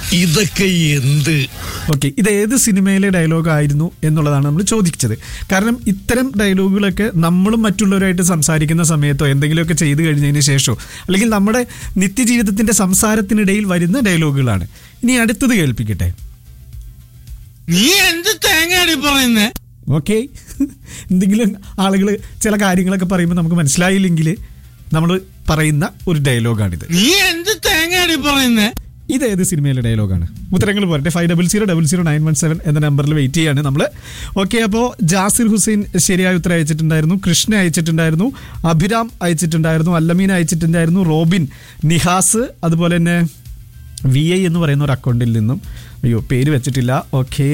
ഇതൊക്കെ എന്ത് ഓക്കെ ഇത് ഏത് സിനിമയിലെ ഡയലോഗ് ആയിരുന്നു എന്നുള്ളതാണ് നമ്മൾ ചോദിച്ചത് കാരണം ഇത്തരം ഡയലോഗുകളൊക്കെ നമ്മളും മറ്റുള്ളവരായിട്ട് സംസാരിക്കുന്ന സമയത്തോ എന്തെങ്കിലുമൊക്കെ ചെയ്തു കഴിഞ്ഞതിന് ശേഷമോ അല്ലെങ്കിൽ നമ്മുടെ നിത്യജീവിതത്തിന്റെ സംസാരത്തിനിടയിൽ വരുന്ന ഡയലോഗുകളാണ് ഇനി അടുത്തത് കേൾപ്പിക്കട്ടെ നീ എന്ത് തേങ്ങയാടി പറയുന്നേ ഓക്കെ എന്തെങ്കിലും ആളുകൾ ചില കാര്യങ്ങളൊക്കെ പറയുമ്പോൾ നമുക്ക് മനസ്സിലായില്ലെങ്കിൽ നമ്മൾ പറയുന്ന ഒരു ഡയലോഗാണിത് നീ എന്ത് തേങ്ങയാടി പറയുന്നേ ഇത് ഏത് സിനിമയിലെ ഡയലോഗാണ് ഉത്തരങ്ങൾ പോരട്ടെ five double zero double zero nine one seven എന്ന നമ്പറിൽ വെയിറ്റ് ചെയ്യാണ് നമ്മൾ ഓക്കെ അപ്പോൾ ജാസിർ ഹുസൈൻ ശരിയായ ഉത്തരം അയച്ചിട്ടുണ്ടായിരുന്നു കൃഷ്ണ അയച്ചിട്ടുണ്ടായിരുന്നു അഭിരാം അയച്ചിട്ടുണ്ടായിരുന്നു അല്ലമീൻ അയച്ചിട്ടുണ്ടായിരുന്നു റോബിൻ നിഹാസ് അതുപോലെ തന്നെ വി ഐ എന്ന് പറയുന്ന ഒരു അക്കൗണ്ടിൽ നിന്നും അയ്യോ പേര് വെച്ചിട്ടില്ല ഓക്കെ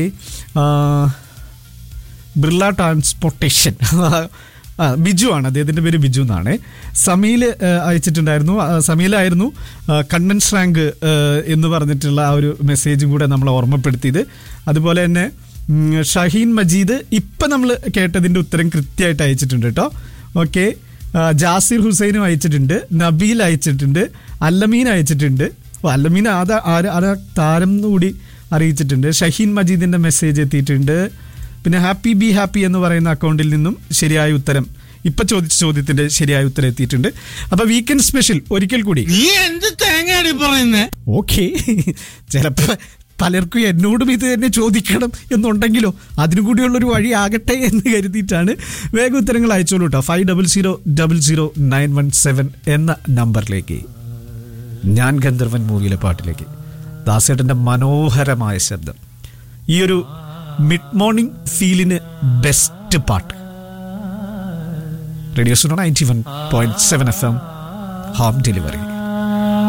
ബിർള ട്രാൻസ്പോർട്ടേഷൻ ആ ബിജു ആണ് അദ്ദേഹത്തിൻ്റെ പേര് ബിജു എന്നാണ് സമീൽ അയച്ചിട്ടുണ്ടായിരുന്നു ആ, സമീലായിരുന്നു ആ, കണ്ണൻ ശ്രാങ്ക് ആ, എന്ന് പറഞ്ഞിട്ടുള്ള ആ ഒരു മെസ്സേജും കൂടെ നമ്മൾ ഓർമ്മപ്പെടുത്തിയത് അതുപോലെ തന്നെ ഉം, ഷഹീൻ മജീദ് ഇപ്പം നമ്മൾ കേട്ടതിൻ്റെ ഉത്തരം കൃത്യമായിട്ട് അയച്ചിട്ടുണ്ട് കേട്ടോ ഓക്കെ ജാസിർ ഹുസൈനും അയച്ചിട്ടുണ്ട് നബീൽ അയച്ചിട്ടുണ്ട് അല്ലമീൻ അയച്ചിട്ടുണ്ട് ഓ അല്ലമീൻ ആദാ ആര് ആരാ താരം കൂടി അറിയിച്ചിട്ടുണ്ട് ഷഹീൻ മജീദിൻ്റെ മെസ്സേജ് എത്തിയിട്ടുണ്ട് പിന്നെ ഹാപ്പി ബി ഹാപ്പി എന്ന് പറയുന്ന അക്കൗണ്ടിൽ നിന്നും ശരിയായ ഉത്തരം ഇപ്പൊ ചോദിച്ച ചോദ്യത്തിന്റെ ശരിയായ ഉത്തരം എത്തിയിട്ടുണ്ട് അപ്പൊ വീക്കെൻഡ് സ്പെഷ്യൽ ഒരിക്കൽ കൂടി നീ എന്ത് തേങ്ങയാടി പറയുന്നേ ഓക്കെ ചിലപ്പോ പലർക്കും എന്നോടും ഇത് തന്നെ ചോദിക്കണം എന്നുണ്ടെങ്കിലോ അതിനു കൂടിയുള്ളൊരു വഴി ആകട്ടെ എന്ന് കരുതിയിട്ടാണ് വേഗം ഉത്തരങ്ങൾ അയച്ചോളൂ കേട്ടോ five double zero double zero nine one seven എന്ന നമ്പറിലേക്ക് ഞാൻ ഗന്ധർവൻ മൂവിയിലെ പാട്ടിലേക്ക് ദാസേട്ടൻ്റെ മനോഹരമായ ശബ്ദം ഈ ഒരു മിഡ് മോർണിംഗ് ഫീലിന് ബെസ്റ്റ് പാട്ട് radio Suno ninety one point seven F M home delivery